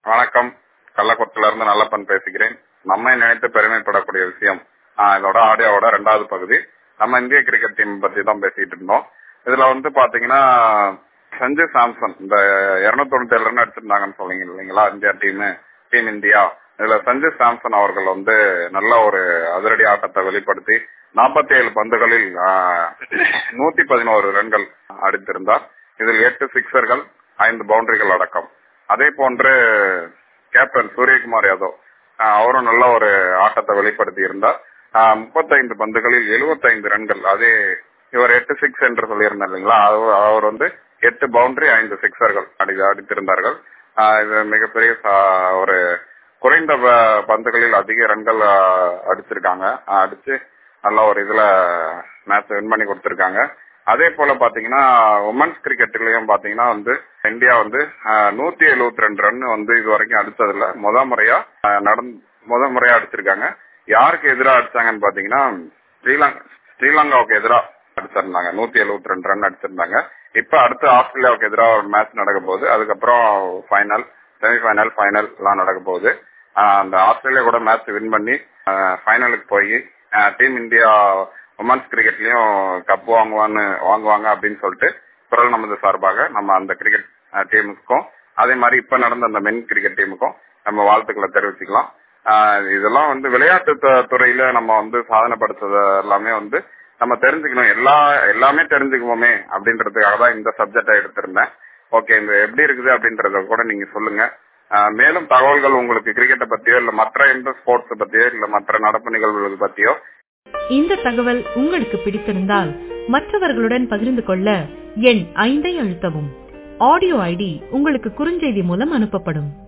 வணக்கம் கள்ளக்குளத்துல இருந்து நல்லப்பன் பேசுகிறேன் நம்மை நினைத்து பெருமைப்படக்கூடிய விஷயம் ஆஹ் இதோட ஆடியோவோட ரெண்டாவது பகுதி நம்ம இந்திய கிரிக்கெட் டீம் பத்தி தான் பேசிட்டு இருந்தோம் இதுல வந்து பாத்தீங்கன்னா சஞ்சு சாம்சன் இந்த இருநூத்தி தொண்ணூத்தி ஏழு ரன் அடிச்சிருந்தாங்கன்னு சொல்றீங்க இல்லைங்களா இந்தியா டீம் டீம் இந்தியா இதுல சஞ்சு சாம்சன் அவர்கள் வந்து நல்ல ஒரு அதிரடி ஆட்டத்தை வெளிப்படுத்தி நாற்பத்தி ஏழு பந்துகளில் நூத்தி பதினோரு ரன்கள் அடித்திருந்தார் இதில் எட்டு சிக்ஸர்கள் ஐந்து பவுண்டரிகள் அடக்கம் அதே போன்று கேப்டன் சூரியகுமார் யாதவ் அவரும் நல்ல ஒரு ஆட்டத்தை வெளிப்படுத்தி இருந்தார் முப்பத்தைந்து பந்துகளில் எழுபத்தைந்து ரன்கள் அதே இவர் எட்டு சிக்ஸ் என்று சொல்லியிருந்தார் இல்லைங்களா அவர் வந்து எட்டு பவுண்டரி ஐந்து சிக்ஸர்கள் அடி அடித்திருந்தார்கள் இது மிகப்பெரிய ஒரு குறைந்த பந்துகளில் அதிக ரன்கள் அடிச்சிருக்காங்க அடிச்சு நல்ல ஒரு இதுல மேட்ச் வின் பண்ணி கொடுத்திருக்காங்க அதே போல பாத்தீங்கன்னா உமன்ஸ் கிரிக்கெட்லயும் பாத்தீங்கன்னா வந்து இந்தியா வந்து நூத்தி எழுபத்தி ரெண்டு ரன் வந்து இது வரைக்கும் அடிச்சதுல முத முறையா நடந்து முத முறையா அடிச்சிருக்காங்க யாருக்கு எதிராக அடிச்சாங்கன்னு பாத்தீங்கன்னா ஸ்ரீலங்கா ஸ்ரீலங்காவுக்கு எதிராக அடிச்சிருந்தாங்க நூத்தி எழுபத்தி ரெண்டு ரன் அடிச்சிருந்தாங்க இப்ப அடுத்து ஆஸ்திரேலியாவுக்கு எதிராக ஒரு மேட்ச் நடக்க போகுது அதுக்கப்புறம் ஃபைனல் செமிஃபைனல் ஃபைனல் எல்லாம் நடக்க போகுது அந்த ஆஸ்திரேலியா கூட மேட்ச் வின் பண்ணி ஃபைனலுக்கு போய் டீம் இந்தியா உமன்ஸ் கிரிக்கெட்லயும் கப் வாங்குவான்னு வாங்குவாங்க அப்படின்னு சொல்லிட்டு குரல் நமது சார்பாக நம்ம அந்த கிரிக்கெட் டீமுக்கும் அதே மாதிரி இப்ப நடந்த அந்த மென் கிரிக்கெட் டீமுக்கும் நம்ம வாழ்த்துக்களை தெரிவிச்சுக்கலாம் இதெல்லாம் வந்து விளையாட்டு துறையில நம்ம வந்து சாதனை படுத்தது எல்லாமே வந்து நம்ம தெரிஞ்சுக்கணும் எல்லா எல்லாமே தெரிஞ்சுக்குவோமே அப்படின்றதுக்காக தான் இந்த சப்ஜெக்டை எடுத்திருந்தேன் ஓகே இந்த எப்படி இருக்குது அப்படின்றத கூட நீங்க சொல்லுங்க மேலும் தகவல்கள் உங்களுக்கு கிரிக்கெட்டை பத்தியோ இல்ல மற்ற எந்த ஸ்போர்ட்ஸ் பத்தியோ இல்ல மற்ற நடப்பு நிகழ்வுகள் பத்தியோ இந்த தகவல் உங்களுக்கு பிடித்திருந்தால் மற்றவர்களுடன் பகிர்ந்து கொள்ள எண் ஐந்தை அழுத்தவும் ஆடியோ ஐடி உங்களுக்கு குறுஞ்செய்தி மூலம் அனுப்பப்படும்